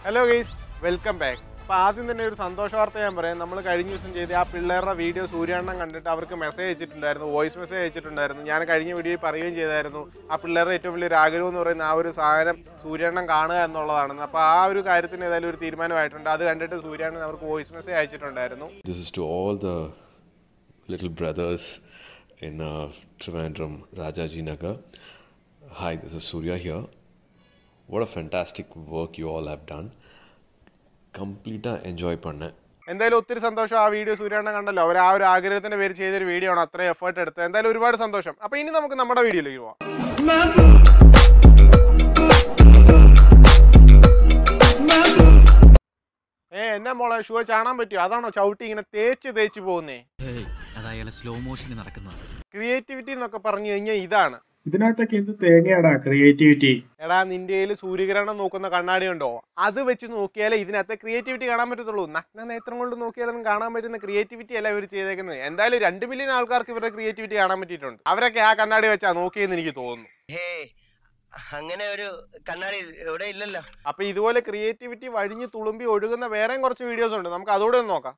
Hello guys welcome back അപ്പോൾ ആദ്യം തന്നെ ഒരു സന്തോഷ വാർത്ത ഞാൻ പറയാം നമ്മൾ കഴിഞ്ഞ ദിവസം ചെയ്ത ആ പിള്ളേരുടെ വീഡിയോ സൂര്യാണ്ണം കണ്ടിട്ട് അവർക്ക് മെസ്സേജ് അയച്ചിട്ടുണ്ടായിരുന്നു വോയിസ് മെസ്സേജ് അയച്ചിട്ടുണ്ടായിരുന്നു ഞാൻ കഴിഞ്ഞ വീഡിയോയിൽ പറയുകയും ചെയ്തായിരുന്നു ആ പിള്ളേരുടെ ഏറ്റവും വലിയൊരു ആഗ്രഹം എന്ന് പറയുന്ന ആ ഒരു സാധനം സൂര്യാണ്ണം കാണുക എന്നുള്ളതാണ് അപ്പോൾ ആ ഒരു കാര്യത്തിന് ഏതായാലും ഒരു തീരുമാനമായിട്ടുണ്ട് അത് കണ്ടിട്ട് സൂര്യാണ്ണൻ അവർക്ക് വോയിസ് മെസ്സേജ് അയച്ചിട്ടുണ്ടായിരുന്നു This is to all the little brothers in uh, Trivandrum, Rajaji Nagar. Hi, this is Surya here. What a fantastic work you all have done. Complete enjoy பண்ணேன் എന്തായാലും ഒത്തിരി സന്തോഷം ആ വീഡിയോ സൂര്യാണ്ണൻ കണ്ടല്ലോ അവർ ആ ഒരു ആഗ്രഹത്തിന്റെ പേര് ചെയ്തൊരു വീഡിയോ ആണ് അത്രയും എഫേർട്ട് എടുത്തത് എന്തായാലും ഒരുപാട് സന്തോഷം അപ്പോൾ ഇനി നമുക്ക് നമ്മുടെ വീഡിയോയിലേക്ക് പോവാം ഏ എന്നാ മോളെ ഷൂ ചാണാൻ പറ്റിയോ അതാണോ ചവിട്ടി ഇങ്ങനെ തേച്ച് തേച്ച് പോകുന്നേ അത് അയാളെ സ്ലോ മോഷനിൽ നടക്കുന്നത് ക്രിയേറ്റിവിറ്റി എന്നൊക്കെ പറഞ്ഞു കഴിഞ്ഞാൽ ഇതാണ് ഇതിനകത്തൊക്കെ എന്ത് തേങ്ങയാടാ ക്രിയേറ്റിവിറ്റി എടാ നിന്റെ കയ്യിൽ സൂര്യഗ്രഹണം നോക്കുന്ന കണ്ണാടി ഉണ്ടോ അത് വെച്ച് നോക്കിയാലേ ഇതിനകത്ത് ക്രിയേറ്റിവിറ്റി കാണാൻ പറ്റത്തുള്ളൂ നഗ്ന നേത്രം കൊണ്ട് നോക്കിയാലൊന്നും കാണാൻ പറ്റുന്ന ക്രിയേറ്റിവിറ്റി അല്ല ഇവർ ചെയ്തേക്കുന്നത് എന്തായാലും രണ്ട് മില്യൺ ആൾക്കാർക്ക് ഇവരുടെ ക്രിയേറ്റിവിറ്റി കാണാൻ പറ്റിയിട്ടുണ്ട് അവരൊക്കെ ആ കണ്ണാടി വെച്ചാ നോക്കിയെന്ന് എനിക്ക് തോന്നുന്നു ഹേ അങ്ങനെ ഒരു കണ്ണാടി ഇവിടെ ഇല്ലല്ലോ അപ്പൊ ഇതുപോലെ ക്രിയേറ്റിവിറ്റി വഴിഞ്ഞ് തുളുമ്പി ഒഴുകുന്ന വേറെയും കുറച്ച് വീഡിയോസ് ഉണ്ട് നമുക്ക് അതോടെ ഒന്ന് നോക്കാം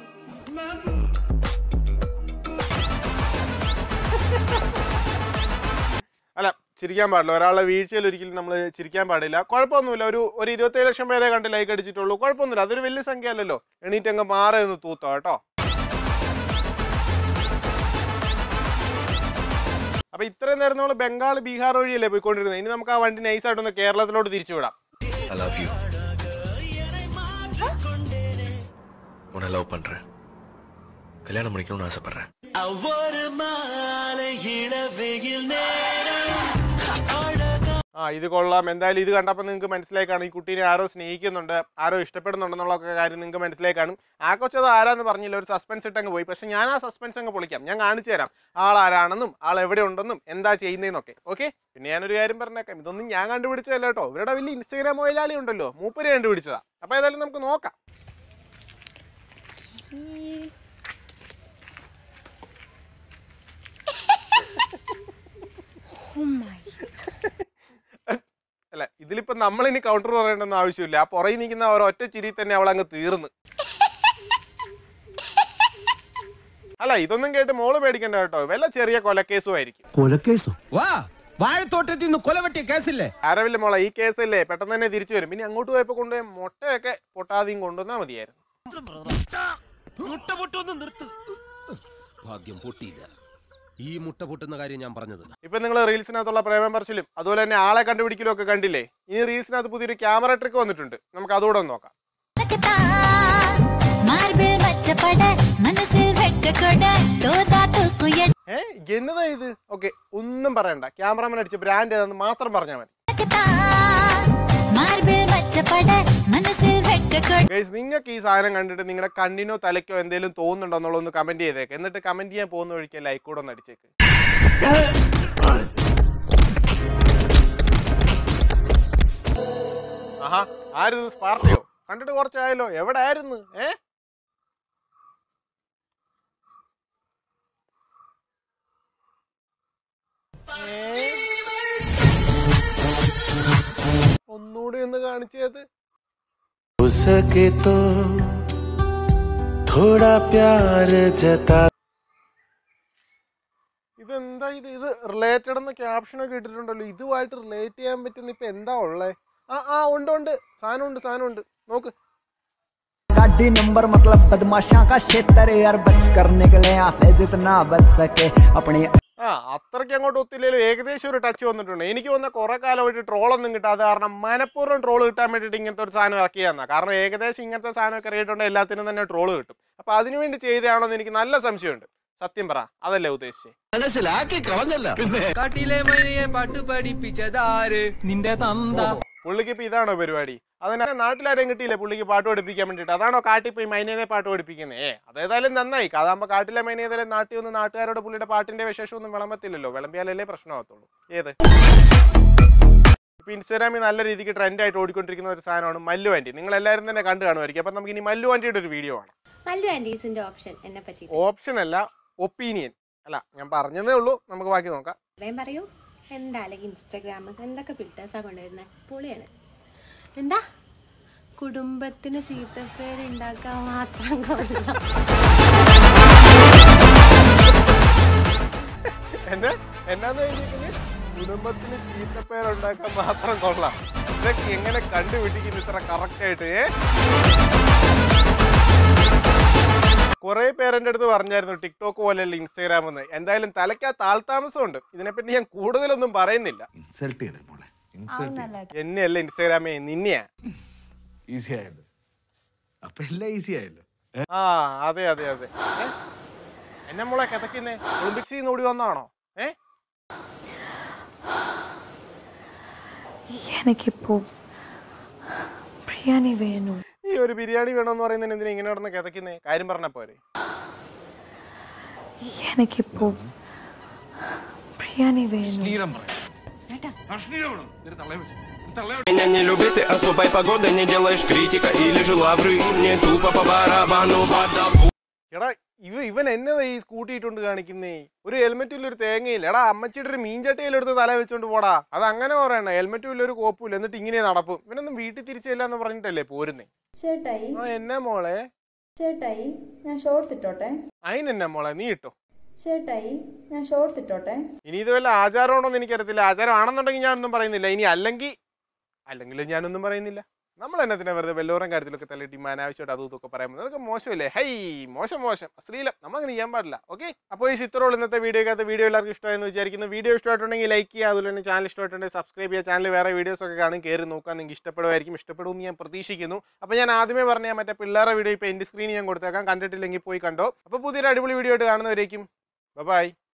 അല്ല ചിരിക്കാൻ പാടില്ല ഒരാളുടെ വീഴ്ചയിൽ ഒരിക്കലും നമ്മൾ ചിരിക്കാൻ പാടില്ല കുഴപ്പമൊന്നുമില്ല ഒരു ഒരു ഇരുപത്തേഴ് ലക്ഷം പേരെ കണ്ട് ലൈക്ക് അടിച്ചിട്ടുള്ളൂ കുഴപ്പമൊന്നുമില്ല അതൊരു വലിയ സംഖ്യ അല്ലല്ലോ എണീറ്റ് അങ്ങ് മാറി ഒന്ന് തൂത്തോ കേട്ടോ അപ്പൊ ഇത്രയും നേരം നമ്മൾ ബംഗാൾ ബീഹാർ വഴിയല്ലേ പോയിക്കൊണ്ടിരുന്നത് ഇനി നമുക്ക് ആ വണ്ടി നൈസായിട്ടൊന്ന് കേരളത്തിലോട്ട് തിരിച്ചു വിടാം I love you. உன்னை லவ் பண்றேன் கல்யாணம் பண்ணிக்கணும்னு ஆசைப்படுறேன் ആ ഇത് കൊള്ളാം എന്തായാലും ഇത് കണ്ടപ്പോൾ നിങ്ങൾക്ക് മനസ്സിലായി കാണും ഈ കുട്ടീനെ ആരോ സ്നേഹിക്കുന്നുണ്ട് ആരോ ഇഷ്ടപ്പെടുന്നുണ്ടെന്നുള്ളൊക്കെ കാര്യം നിങ്ങൾക്ക് മനസ്സിലായി കാണും ആ കൊച്ചത് ആരാന്ന് പറഞ്ഞില്ല ഒരു സസ്പെൻസ് ഇട്ടങ്ങ് പോയി പക്ഷെ ഞാൻ ആ സസ്പെൻസ് അങ്ങ് പൊളിക്കാം ഞാൻ കാണിച്ചു തരാം ആൾ ആരാണെന്നും ആൾ എവിടെ ഉണ്ടെന്നും എന്താ ചെയ്യുന്നതെന്നൊക്കെ ഓക്കെ പിന്നെ ഞാനൊരു കാര്യം പറഞ്ഞേക്കാം ഇതൊന്നും ഞാൻ കണ്ടുപിടിച്ചതല്ല കേട്ടോ ഇവരുടെ വലിയ ഇൻസ്റ്റാഗ്രാം മൊയിലാളി ഉണ്ടല്ലോ മൂപ്പര് കണ്ടുപിടിച്ചതാ അപ്പോൾ ഏതായാലും നമുക്ക് നോക്കാം അല്ല ഇതിലിപ്പോ നമ്മളിനി കൗണ്ടർ പറയേണ്ടെന്ന് ആവശ്യമില്ല ആ പുറകിൽ നിൽക്കുന്ന ഒരു ഒറ്റ ചിരി തന്നെ അവൾ അങ്ങ് തീർന്ന് അല്ല ഇതൊന്നും കേട്ട് മോള് പേടിക്കണ്ട കേട്ടോ വല്ല ചെറിയ കൊലക്കേസും ആയിരിക്കും കൊലക്കേസോ വാ വാഴത്തോട്ടത്തിൽ നിന്ന് കൊലവെട്ടിയ കേസില്ലേ ആരവില്ല മോളെ ഈ കേസല്ലേ പെട്ടെന്ന് തന്നെ തിരിച്ചു വരും പിന്നെ അങ്ങോട്ട് പോയപ്പോ കൊണ്ടുപോയി മുട്ടയൊക്കെ പൊട്ടാതെയും കൊണ്ടുവന്നാ മതിയായിരുന്നു ഭാഗ്യം പൊട്ടിയില്ല ഈ മുട്ട പൊട്ടുന്ന കാര്യം ഞാൻ പറഞ്ഞത് ഇപ്പൊ നിങ്ങൾ റീൽസിനകത്തുള്ള പ്രേമം പറച്ചിലും അതുപോലെ തന്നെ ആളെ കണ്ടുപിടിക്കലും ഒക്കെ കണ്ടില്ലേ ഇനി റീൽസിനകത്ത് പുതിയൊരു ക്യാമറ ട്രിക്ക് വന്നിട്ടുണ്ട് നമുക്ക് അതുകൂടെ ഒന്ന് നോക്കാം മാർബിൾ മച്ചപ്പട മനസ്സിൽ വെക്കക്കൊട തോതാ തൂക്കുയ ഏ എന്നതാ ഇത് ഓക്കെ ഒന്നും പറയണ്ട ക്യാമറമാൻ അടിച്ച ബ്രാൻഡ് ഏതാന്ന് മാത്രം പറഞ്ഞാൽ മതി മാർബിൾ മച്ചപ്പട മനസ്സിൽ വെക്കക്കൊട ഗൈസ് നിങ്ങൾക്ക് ഈ സാധനം കണ്ടിട്ട് നിങ്ങളുടെ കണ്ണിനോ തലയ്ക്കോ എന്തെങ്കിലും തോന്നുന്നുണ്ടോ എന്നുള്ളതൊന്ന് കമന്റ് ചെയ്തേക്ക് എന്നിട്ട് കമന്റ് ചെയ്യാൻ പോകുന്ന വഴിക്ക് ലൈക്ക് കൂടെ ഒന്ന് അടിച്ചേക്ക് ആഹാ ആരിത് സ്പാർട്ടിയോ കണ്ടിട്ട് കുറച്ചായല്ലോ എവിടെ ആയിരുന്നു ഏ ഏ? ഒന്നുകൂടി ഒന്ന് കാണിച്ചത് हो सके तो थोड़ा प्यार जता ഇതെന്താ ഇത് ഇത് റിലേറ്റഡ് എന്ന ക്യാപ്ഷൻ ഒക്കെ ഇട്ടിട്ടുണ്ടല്ലോ ഇതുമായിട്ട് റിലേറ്റ് ചെയ്യാൻ പറ്റുന്ന ഇപ്പൊ എന്താ ഉള്ളേ ആ ആ ഉണ്ട് ഉണ്ട് സാധനം ഉണ്ട് സാധനം ഉണ്ട് നോക്ക് गाड़ी नंबर मतलब बदमाशा का क्षेत्र यार बच कर निकले यहाँ से जितना बच सके अपनी ആ അത്രയ്ക്ക് അങ്ങോട്ട് ഒത്തില്ലേലും ഏകദേശം ഒരു ടച്ച് വന്നിട്ടുണ്ട് എനിക്ക് വന്ന കുറെ കാലമായിട്ട് ട്രോളൊന്നും കിട്ടാതെ കാരണം മനഃപൂർവ്വം ട്രോൾ കിട്ടാൻ വേണ്ടിയിട്ട് ഇങ്ങനത്തെ ഒരു സാധനം ആക്കിയാന്നാ കാരണം ഏകദേശം ഇങ്ങനത്തെ സാധനമൊക്കെ ഇറങ്ങിയിട്ടുണ്ട് എല്ലാത്തിനും തന്നെ ട്രോൾ കിട്ടും അപ്പൊ അതിനുവേണ്ടി ചെയ്തതാണോ എന്ന് എനിക്ക് നല്ല സംശയമുണ്ട് സത്യം പറ അതല്ലേ ഉദ്ദേശിച്ചേ മനസ്സിലാക്കി കളഞ്ഞല്ല കാട്ടിലെ മൈനയെ പാട്ട് പഠിപ്പിച്ചതാര് നിന്റെ തന്ത പുള്ളിക്ക് ഇപ്പൊ ഇതാണോ പരിപാടി അതിനെ നാട്ടിലാരെയും കിട്ടിയില്ലേ പുള്ളിക്ക് പാട്ട് പഠിപ്പിക്കാൻ വേണ്ടിയിട്ട് അതാണോ കാട്ടിൽ പോയി മൈനേനെ പാട്ട് പഠിപ്പിക്കുന്നത് ഏ അതേതായാലും നന്നായി അതാകുമ്പോൾ കാട്ടിലെ മൈന ഏതായാലും നാട്ടിൽ വന്ന് നാട്ടുകാരോട് പുള്ളിയുടെ പാട്ടിന്റെ വിശേഷമൊന്നും വിളമ്പത്തില്ലല്ലോ വിളമ്പിയാലല്ലേ പ്രശ്നമാകത്തുള്ളൂ ഏത് ഇപ്പൊ ഇൻസ്റ്റാഗ്രാമിൽ നല്ല രീതിക്ക് ട്രെൻഡ് ആയിട്ട് ഓടിക്കൊണ്ടിരിക്കുന്ന ഒരു സാധനമാണ് മല്ലു ആന്റി നിങ്ങൾ എല്ലാവരും തന്നെ കണ്ടു കാണുമായിരിക്കും അപ്പൊ നമുക്ക് ഇനി മല്ലു ആന്റിയുടെ ഒരു വീഡിയോ ആണ് മല്ലു ആൻറ്റീസിന്റെ ഓപ്ഷൻ എന്നെ പറ്റി ഓപ്ഷൻ അല്ല ഒപ്പീനിയൻ അല്ല ഞാൻ പറഞ്ഞതേ ഉള്ളൂ നമുക്ക് ബാക്കി നോക്കാം ഇത്രയും പറയൂ എന്താ അല്ലെങ്കിൽ ഇൻസ്റ്റാഗ്രാം എന്തൊക്കെ ഫിൽറ്റേഴ്സാ കൊണ്ടുവരുന്നത് പൊളിയാണ് എന്താ കുടുംബത്തിന് ചീത്തപ്പേര് ഉണ്ടാക്കാൻ മാത്രം കൊള്ളാം എന്നെ എന്നാന്ന് കഴിഞ്ഞിരിക്കുന്നത് കുടുംബത്തിന് ചീത്തപ്പേരുണ്ടാക്കാൻ മാത്രം കൊള്ളാം ഇതൊക്കെ എങ്ങനെ കണ്ടുപിടിക്കുന്നു ഇത്ര കറക്റ്റ് ആയിട്ട് ഏ കുറെ പേരെന്റെ അടുത്ത് പറഞ്ഞായിരുന്നു ടിക്ടോക്ക് പോലെയല്ല ഇൻസ്റ്റാഗ്രാം എന്ന് എന്തായാലും തലയ്ക്ക് ആ താൽത്താമസം ഉണ്ട് ഇതിനെപ്പറ്റി ഞാൻ കൂടുതലൊന്നും പറയുന്നില്ല ഇൻസൾട്ട് ചെയ്യണേ മോളെ ഇൻസൾട്ട് എന്നെയല്ല ഇൻസ്റ്റാഗ്രാമേ നിന്നെയാ ഈസി ആയല്ലോ അപ്പൊ എല്ലാം ഈസി ആയല്ലോ ആ അതെ അതെ അതെ ഏ? എന്നെ മോളെ കഥക്കുന്നേ ഒളിമ്പിക്സിൽ നിന്ന് ഓടി വന്നാണോ ഏ എനിക്കിപ്പോ ബിരിയാണി വേണം ഈ ഒരു ബിരിയാണി വേണമെന്ന് പറയുന്നതിന് എന്തിനാ ഇങ്ങനെ കിടന്ന് കിതക്കുന്നേ കാര്യം പറഞ്ഞ പോരെ എനിക്കിപ്പോ ബിരിയാണി വേണം ശ്രീരം പറയാം ശ്രീരം വേണം. ഇത് തള്ളയെ വെച്ച്. തള്ളയെ വെച്ച്. Меня не любит, ты особой погоды не делаешь критика Или же лавры, мне тупо по барабану вода എടാ ഇവ ഇവൻ എന്നതാ ഈ സ്കൂട്ടി ഇട്ടുകൊണ്ട് കാണിക്കുന്നേ ഒരു ഹെൽമെറ്റും ഇല്ല ഒരു തേങ്ങയില്ല എടാ അമ്മച്ചിയുടെ ഒരു മീൻചട്ടിയിലെടുത്ത് തല വെച്ചോണ്ട് പോടാ അത് അങ്ങനെ പറയണ ഹെൽമെറ്റും ഇല്ല ഒരു കോപ്പും എന്നിട്ട് ഇങ്ങനെ നടപ്പും ഇവനൊന്നും വീട്ടിൽ തിരിച്ചില്ല എന്ന് പറഞ്ഞിട്ടല്ലേ പോരുന്നേ ചേട്ടായി ആ എന്നാ മോളെ ചേട്ടായി ഞാൻ ഷോർട്സ് ഇട്ടോട്ടെ അതിനെന്നാ മോളെ നീ ഇട്ടോ ചേട്ടായി ഞാൻ ഷോർട്സ് ഇട്ടോട്ടെ ഇനി ഇത് വല്ല ആചാരമാണോ എന്ന് എനിക്കറിയത്തില്ല ആചാരം ആണെന്നുണ്ടെങ്കിൽ ഞാനൊന്നും പറയുന്നില്ല ഇനി അല്ലെങ്കിൽ അല്ലെങ്കിൽ ഞാനൊന്നും പറയുന്നില്ല നമ്മൾ എന്നതിനാ വെറുതെ വെല്ലോരം കാര്യത്തിലൊക്കെ തള്ളിയിട്ട് ഈ അനാവശ്യമായിട്ട് അതും ഇതൊക്കെ പറയാൻ പോകുന്നത് അതൊക്കെ മോശമല്ലേ ഹൈ മോശം മോശം അശ്ലീലം നമ്മൾ അങ്ങനെ ചെയ്യാൻ പാടില്ല ഓക്കെ അപ്പോൾ ഈ ചിത്രമുള്ള ഇന്നത്തെ വീഡിയോക്കകത്ത് വീഡിയോ എല്ലാവർക്കും ഇഷ്ടമായെന്ന് വിചാരിക്കുന്നു വീഡിയോ ഇഷ്ടമായിട്ടുണ്ടെങ്കിൽ ലൈക്ക് ചെയ്യുക അതുപോലെ തന്നെ ചാനൽ ഇഷ്ടമായിട്ടുണ്ടെങ്കിൽ സബ്സ്ക്രൈബ് ചെയ്യുക ചാനൽ വേറെ വീഡിയോസ് ഒക്കെ കാണും കയറി നോക്കാൻ നിങ്ങൾക്ക് ഇഷ്ടപ്പെടുമായിരിക്കും ഇഷ്ടപ്പെടുമെന്ന് ഞാൻ പ്രതീക്ഷിക്കുന്നു അപ്പോൾ ഞാൻ ആദ്യമേ പറഞ്ഞ ഞാൻ മറ്റേ പിള്ളേരുടെ വീഡിയോ ഇപ്പോൾ എൻ്റെ സ്ക്രീൻ ഞാൻ കൊടുത്തേക്കാം കണ്ടിട്ടില്ലെങ്കിൽ പോയി കണ്ടോ അപ്പോൾ പുതിയൊരു അടിപൊളി വീഡിയോ ആയിട്ട് കാണുന്നവരേക്കും ബൈ